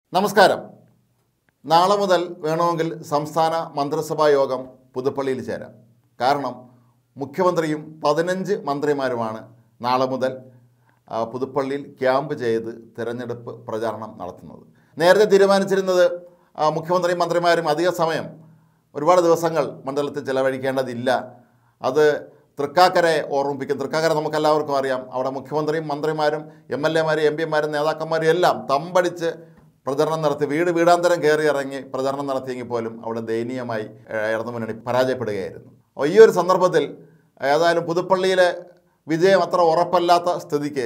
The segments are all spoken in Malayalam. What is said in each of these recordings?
നമസ്കാരം നാളെ മുതൽ വേണമെങ്കിൽ സംസ്ഥാന മന്ത്രിസഭാ യോഗം പുതുപ്പള്ളിയിൽ ചേരാം കാരണം മുഖ്യമന്ത്രിയും പതിനഞ്ച് മന്ത്രിമാരുമാണ് നാളെ മുതൽ ആ, പുതുപ്പള്ളിയിൽ ക്യാമ്പ് ചെയ്ത് തിരഞ്ഞെടുപ്പ് പ്രചാരണം നടത്തുന്നത് നേരത്തെ തീരുമാനിച്ചിരുന്നത് ആ, മുഖ്യമന്ത്രിയും മന്ത്രിമാരും അധിക സമയം ഒരുപാട് ദിവസങ്ങൾ മണ്ഡലത്തിൽ ചെലവഴിക്കേണ്ടതില്ല അത് തൃക്കാക്കരയെ ഓർമ്മിപ്പിക്കും തൃക്കാക്കര നമുക്കെല്ലാവർക്കും അറിയാം അവിടെ മുഖ്യമന്ത്രിയും മന്ത്രിമാരും എം എൽ എമാരും എം പിമാരും നേതാക്കന്മാരും എല്ലാം തമ്പടിച്ച് പ്രചരണം നടത്തി വീട് വീടാന്തരം കയറി ഇറങ്ങി പ്രചരണം നടത്തിയെങ്കിൽ പോലും അവിടെ ദയനീയമായി ഏഹ്, ഇടതുമുന്നണി പരാജയപ്പെടുകയായിരുന്നു അപ്പോൾ ഈ ഒരു സന്ദർഭത്തിൽ ഏതായാലും പുതുപ്പള്ളിയിലെ വിജയം അത്ര ഉറപ്പല്ലാത്ത സ്ഥിതിക്ക്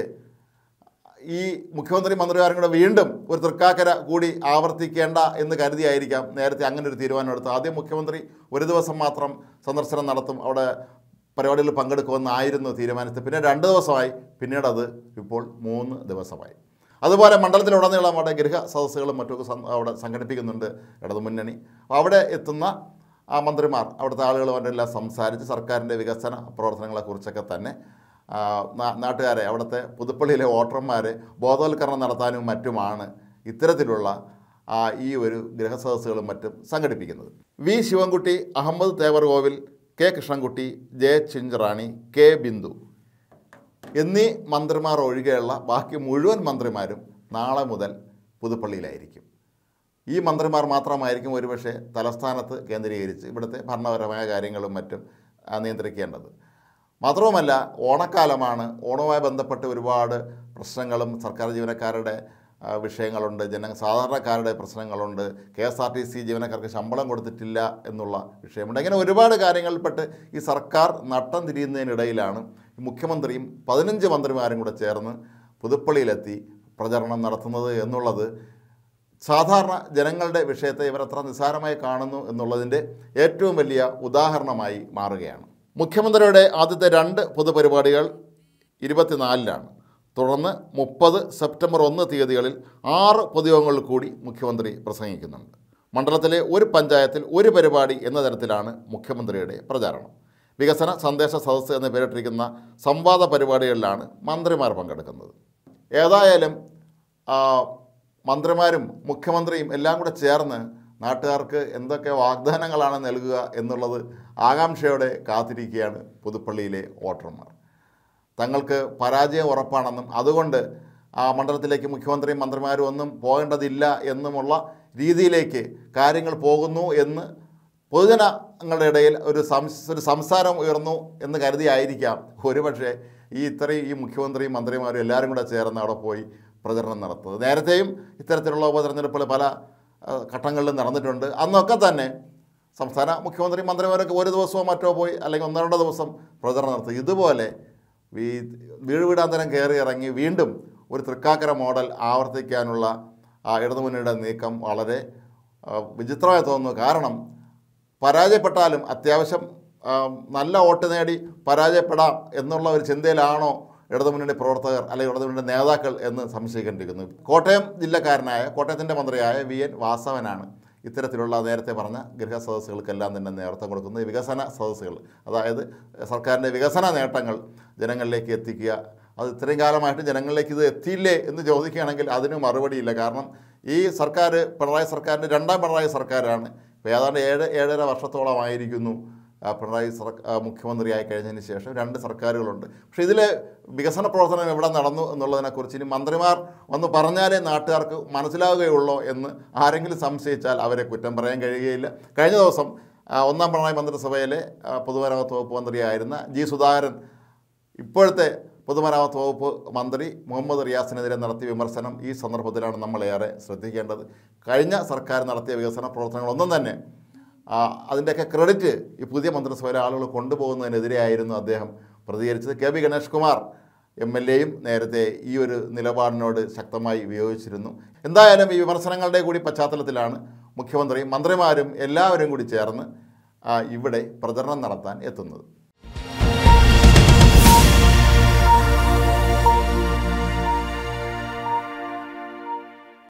ഈ മുഖ്യമന്ത്രി മന്ത്രിമാരും കൂടെ വീണ്ടും ഒരു തൃക്കാക്കര കൂടി ആവർത്തിക്കേണ്ട എന്ന് കരുതിയായിരിക്കാം നേരത്തെ അങ്ങനെ ഒരു തീരുമാനം എടുത്തു ആദ്യം മുഖ്യമന്ത്രി ഒരു ദിവസം മാത്രം സന്ദർശനം നടത്തും അവിടെ പരിപാടികളിൽ പങ്കെടുക്കുമെന്നായിരുന്നു തീരുമാനിച്ചത് പിന്നെ രണ്ട് ദിവസമായി പിന്നീട് അത് ഇപ്പോൾ മൂന്ന് ദിവസമായി അതുപോലെ മണ്ഡലത്തിലുടനീളം അവിടെ ഗൃഹ സദസ്സുകളും മറ്റൊക്കെ സം- അവിടെ സംഘടിപ്പിക്കുന്നുണ്ട് ഇടതുമുന്നണി അപ്പോൾ അവിടെ എത്തുന്ന ആ മന്ത്രിമാർ അവിടുത്തെ ആളുകളുമായിട്ടെല്ലാം സംസാരിച്ച് സർക്കാരിൻ്റെ വികസന പ്രവർത്തനങ്ങളെക്കുറിച്ചൊക്കെ തന്നെ ആ, നാ- നാട്ടുകാരെ അവിടുത്തെ പുതുപ്പള്ളിയിലെ വോട്ടർമാരെ ബോധവൽക്കരണം നടത്താനും മറ്റുമാണ് ഇത്തരത്തിലുള്ള ആ, ഈ ഒരു ഗൃഹസദസ്സുകളും മറ്റും സംഘടിപ്പിക്കുന്നത് V Sivankutty Ahammed Thevarkovil K Krishnankutty J Chinchurani K Bindu എന്നീ മന്ത്രിമാർ ഒഴികെയുള്ള ബാക്കി മുഴുവൻ മന്ത്രിമാരും നാളെ മുതൽ പുതുപ്പള്ളിയിലായിരിക്കും ഈ മന്ത്രിമാർ മാത്രമായിരിക്കും ഒരുപക്ഷെ തലസ്ഥാനത്ത് കേന്ദ്രീകരിച്ച് ഇവിടുത്തെ ഭരണപരമായ കാര്യങ്ങളും മറ്റും ആ, നിയന്ത്രിക്കേണ്ടത് മാത്രവുമല്ല ഓണക്കാലമാണ് ഓണവുമായി ബന്ധപ്പെട്ട് ഒരുപാട് പ്രശ്നങ്ങളും സർക്കാർ ജീവനക്കാരുടെ ആ, വിഷയങ്ങളുണ്ട് ജന സാധാരണക്കാരുടെ പ്രശ്നങ്ങളുണ്ട് K S R T C ജീവനക്കാർക്ക് ശമ്പളം കൊടുത്തിട്ടില്ല എന്നുള്ള വിഷയമുണ്ട് അങ്ങനെ ഒരുപാട് കാര്യങ്ങളിൽപ്പെട്ട് ഈ സർക്കാർ നട്ടം തിരിയുന്നതിനിടയിലാണ് ഈ മുഖ്യമന്ത്രിയും പതിനഞ്ച് മന്ത്രിമാരും കൂടെ ചേർന്ന് പുതുപ്പള്ളിയിലെത്തി പ്രചരണം നടത്തുന്നത് എന്നുള്ളത് സാധാരണ ജനങ്ങളുടെ വിഷയത്തെ ഇവർ എത്ര നിസ്സാരമായി കാണുന്നു എന്നുള്ളതിൻ്റെ ഏറ്റവും വലിയ ഉദാഹരണമായി മാറുകയാണ് മുഖ്യമന്ത്രിയുടെ ആദ്യത്തെ രണ്ട് പൊതുപരിപാടികൾ ഇരുപത്തിനാലിലാണ് തുടർന്ന് മുപ്പത് സെപ്റ്റംബർ ഒന്ന് തീയതികളിൽ ആറ് പൊതുയോഗങ്ങളിൽ കൂടി മുഖ്യമന്ത്രി പ്രസംഗിക്കുന്നുണ്ട് മണ്ഡലത്തിലെ ഒരു പഞ്ചായത്തിൽ ഒരു പരിപാടി എന്ന തരത്തിലാണ് മുഖ്യമന്ത്രിയുടെ പ്രചാരണം വികസന സന്ദേശ സദസ്സ് എന്ന് പേരിട്ടിരിക്കുന്ന സംവാദ പരിപാടികളിലാണ് മന്ത്രിമാർ പങ്കെടുക്കുന്നത് ഏതായാലും ആ, മന്ത്രിമാരും മുഖ്യമന്ത്രിയും എല്ലാം കൂടെ ചേർന്ന് നാട്ടുകാർക്ക് എന്തൊക്കെ വാഗ്ദാനങ്ങളാണ് നൽകുക എന്നുള്ളത് ആകാംക്ഷയോടെ കാത്തിരിക്കുകയാണ് പുതുപ്പള്ളിയിലെ വോട്ടർമാർ തങ്ങൾക്ക് പരാജയം ഉറപ്പാണെന്നും അതുകൊണ്ട് ആ മണ്ഡലത്തിലേക്ക് മുഖ്യമന്ത്രിയും മന്ത്രിമാരും ഒന്നും പോകേണ്ടതില്ല എന്നുമുള്ള രീതിയിലേക്ക് കാര്യങ്ങൾ പോകുന്നു എന്ന് പൊതുജനങ്ങളുടെ ഇടയിൽ ഒരു സംസ് ഒരു സംസാരം ഉയർന്നു എന്ന് കരുതിയായിരിക്കാം ഒരുപക്ഷെ ഈ ഇത്രയും ഈ മുഖ്യമന്ത്രിയും മന്ത്രിമാരും എല്ലാവരും കൂടെ ചേർന്ന് അവിടെ പോയി പ്രചരണം നടത്തുന്നത് നേരത്തെയും ഇത്തരത്തിലുള്ള ഉപതെരഞ്ഞെടുപ്പുകൾ പല ആ, ഘട്ടങ്ങളിലും നടന്നിട്ടുണ്ട് അന്നൊക്കെ തന്നെ സംസ്ഥാന മുഖ്യമന്ത്രി മന്ത്രിമാരൊക്കെ ഒരു ദിവസമോ മറ്റോ പോയി അല്ലെങ്കിൽ ഒന്നോ രണ്ടോ ദിവസം പ്രചരണം നടത്തും ഇതുപോലെ വീ വീട് വീടാന്തരം കയറി ഇറങ്ങി വീണ്ടും ഒരു തൃക്കാക്കര മോഡൽ ആവർത്തിക്കാനുള്ള ആ ഇടതുമുന്നണിയുടെ നീക്കം വളരെ ആ, വിചിത്രമായി തോന്നുന്നു കാരണം പരാജയപ്പെട്ടാലും അത്യാവശ്യം ആ, നല്ല വോട്ട് നേടി പരാജയപ്പെടാം എന്നുള്ള ഒരു ചിന്തയിലാണോ ഇടതുമുന്നണി പ്രവർത്തകർ അല്ലെങ്കിൽ ഇടതുമുന്നണി നേതാക്കൾ എന്ന് സംശയിക്കേണ്ടിയിരിക്കുന്നു കോട്ടയം ജില്ലക്കാരനായ കോട്ടയത്തിൻ്റെ മന്ത്രിയായ വി എൻ വാസവനാണ് ഇത്തരത്തിലുള്ള നേരത്തെ പറഞ്ഞ ഗൃഹ സദസ്സുകൾക്കെല്ലാം തന്നെ നേതൃത്വം കൊടുക്കുന്നത് ഈ വികസന സദസ്സുകൾ അതായത് സർക്കാരിൻ്റെ വികസന നേട്ടങ്ങൾ ജനങ്ങളിലേക്ക് എത്തിക്കുക അത് ഇത്രയും കാലമായിട്ട് ജനങ്ങളിലേക്ക് ഇത് എത്തിയില്ലേ എന്ന് ചോദിക്കുകയാണെങ്കിൽ അതിന് മറുപടിയില്ല കാരണം ഈ സർക്കാർ പിണറായി സർക്കാരിൻ്റെ രണ്ടാം പിണറായി സർക്കാരാണ് ഇപ്പോൾ ഏതാണ്ട് ഏഴ് ഏഴര വർഷത്തോളമായിരിക്കുന്നു ആ, പിണറായി സർ ആ, മുഖ്യമന്ത്രിയായി കഴിഞ്ഞതിന് ശേഷം രണ്ട് സർക്കാരുകളുണ്ട് പക്ഷേ ഇതിൽ വികസന പ്രവർത്തനം എവിടെ നടന്നു എന്നുള്ളതിനെക്കുറിച്ച് ഇനി മന്ത്രിമാർ വന്ന് പറഞ്ഞാലേ നാട്ടുകാർക്ക് മനസ്സിലാവുകയുള്ളൂ എന്ന് ആരെങ്കിലും സംശയിച്ചാൽ അവരെ കുറ്റം പറയാൻ കഴിയുകയില്ല കഴിഞ്ഞ ദിവസം ആ, ഒന്നാം പിണറായി മന്ത്രിസഭയിലെ ആ, പൊതുമരാമത്ത് വകുപ്പ് മന്ത്രിയായിരുന്ന ജി സുധാകരൻ ഇപ്പോഴത്തെ പൊതുമരാമത്ത് വകുപ്പ് മന്ത്രി മുഹമ്മദ് റിയാസിനെതിരെ നടത്തിയ വിമർശനം ഈ സന്ദർഭത്തിലാണ് നമ്മളേറെ ശ്രദ്ധിക്കേണ്ടത് കഴിഞ്ഞ സർക്കാർ നടത്തിയ വികസന പ്രവർത്തനങ്ങളൊന്നും തന്നെ ആ, അതിൻ്റെയൊക്കെ ക്രെഡിറ്റ് ഈ പുതിയ മന്ത്രിസഭയിലെ ആളുകൾ കൊണ്ടുപോകുന്നതിനെതിരെയായിരുന്നു അദ്ദേഹം പ്രതികരിച്ചത് K V Ganesh Kumar M L എയും നേരത്തെ ഈ ഒരു നിലപാടിനോട് ശക്തമായി വിയോജിച്ചിരുന്നു എന്തായാലും ഈ വിമർശനങ്ങളുടെ കൂടി പശ്ചാത്തലത്തിലാണ് മുഖ്യമന്ത്രിയും മന്ത്രിമാരും എല്ലാവരും കൂടി ചേർന്ന് ആ, ഇവിടെ പ്രചരണം നടത്താൻ എത്തുന്നത്